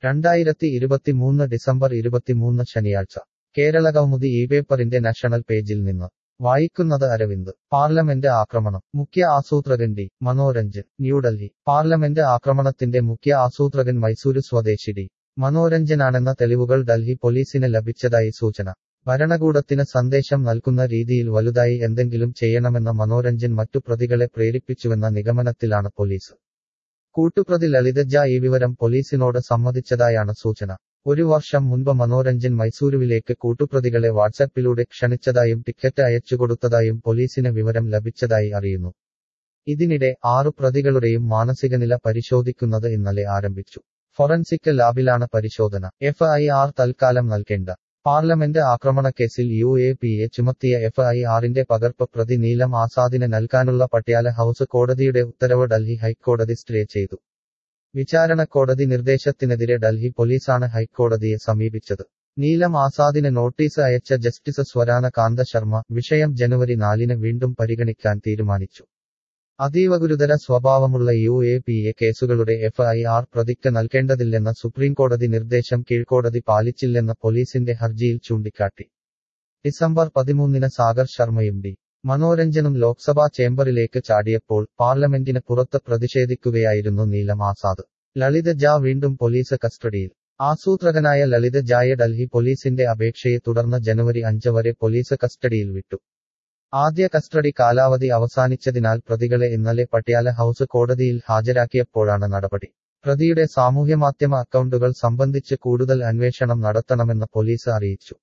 രണ്ടായിരത്തി ഇരുപത്തിമൂന്ന് ഡിസംബർ ഇരുപത്തിമൂന്ന് ശനിയാഴ്ച കേരള കൗമുദി ഈ പേപ്പറിന്റെ നാഷണൽ പേജിൽ നിന്ന് വായിക്കുന്നത് അരവിന്ദ് പാർലമെന്റ് ആക്രമണം മുഖ്യ ആസൂത്രകൻ ഡി മനോരഞ്ജൻ ന്യൂഡൽഹി പാർലമെന്റ് ആക്രമണത്തിന്റെ മുഖ്യ ആസൂത്രകൻ മൈസൂരു സ്വദേശി ഡി മനോരഞ്ജനാണെന്ന തെളിവുകൾ ഡൽഹി പോലീസിന് ലഭിച്ചതായി സൂചന ഭരണകൂടത്തിന് സന്ദേശം നൽകുന്ന രീതിയിൽ വലുതായി എന്തെങ്കിലും ചെയ്യണമെന്ന മനോരഞ്ജൻ മറ്റു പ്രതികളെ പ്രേരിപ്പിച്ചുവെന്ന നിഗമനത്തിലാണ് പോലീസ് കൂട്ടുപ്രതി ലളിതജ ഈ വിവരം പോലീസിനോട് സമ്മതിച്ചതായാണ് സൂചന ഒരു വർഷം മുൻപ് മനോരഞ്ജൻ മൈസൂരുവിലേക്ക് കൂട്ടുപ്രതികളെ വാട്സാപ്പിലൂടെ ക്ഷണിച്ചതായും ടിക്കറ്റ് അയച്ചുകൊടുത്തതായും പോലീസിന് വിവരം ലഭിച്ചതായി അറിയുന്നു ഇതിനിടെ ആറു പ്രതികളുടെയും മാനസികനില പരിശോധിക്കുന്നത് ഇന്നലെ ആരംഭിച്ചു ഫോറൻസിക് ലാബിലാണ് പരിശോധന എഫ് ഐ ആർ തൽക്കാലം നൽകേണ്ട പാർലമെന്റ് ആക്രമണക്കേസിൽ യു എ പി എ ചുമത്തിയ എഫ് ഐ ആറിന്റെ പകർപ്പ് പ്രതി നീലം ആസാദിന് നൽകാനുള്ള പട്യാല ഹൌസ് കോടതിയുടെ ഉത്തരവ് ഡൽഹി ഹൈക്കോടതി സ്റ്റേ ചെയ്തു വിചാരണ കോടതി നിർദ്ദേശത്തിനെതിരെ ഡൽഹി പോലീസാണ് ഹൈക്കോടതിയെ സമീപിച്ചത് നീലം ആസാദിന് നോട്ടീസ് അയച്ച ജസ്റ്റിസ് സ്വരാന കാന്ത ശർമ്മ വിഷയം ജനുവരി നാലിന് വീണ്ടും പരിഗണിക്കാൻ തീരുമാനിച്ചു അതീവ ഗുരുതര സ്വഭാവമുള്ള യു എ പി എ കേസുകളുടെ എഫ് ഐ ആർ പ്രതിക്ക് നൽകേണ്ടതില്ലെന്ന സുപ്രീംകോടതി നിർദ്ദേശം കീഴ്ക്കോടതി പാലിച്ചില്ലെന്ന് പോലീസിന്റെ ഹർജിയിൽ ചൂണ്ടിക്കാട്ടി ഡിസംബർ പതിമൂന്നിന് സാഗർ ശർമ്മയും ഡി മനോരഞ്ജനും ലോക്സഭാ ചേംബറിലേക്ക് ചാടിയപ്പോൾ പാർലമെന്റിന് പുറത്ത് പ്രതിഷേധിക്കുകയായിരുന്നു നീലം ആസാദ് ലളിത ജ വീണ്ടും പോലീസ് കസ്റ്റഡിയിൽ ആസൂത്രകനായ ലളിത ജായെ ഡൽഹി പോലീസിന്റെ അപേക്ഷയെ തുടർന്ന് ജനുവരി അഞ്ച് വരെ പോലീസ് കസ്റ്റഡിയിൽ വിട്ടു ആദ്യ കസ്റ്റഡി കാലാവധി അവസാനിച്ചതിനാൽ പ്രതികളെ ഇന്നലെ പട്യാല ഹൌസ് കോടതിയിൽ ഹാജരാക്കിയപ്പോഴാണ് നടപടി പ്രതിയുടെ സാമൂഹ്യമാധ്യമ അക്കൗണ്ടുകൾ സംബന്ധിച്ച് കൂടുതൽ അന്വേഷണം നടത്തണമെന്ന് പോലീസ് അറിയിച്ചു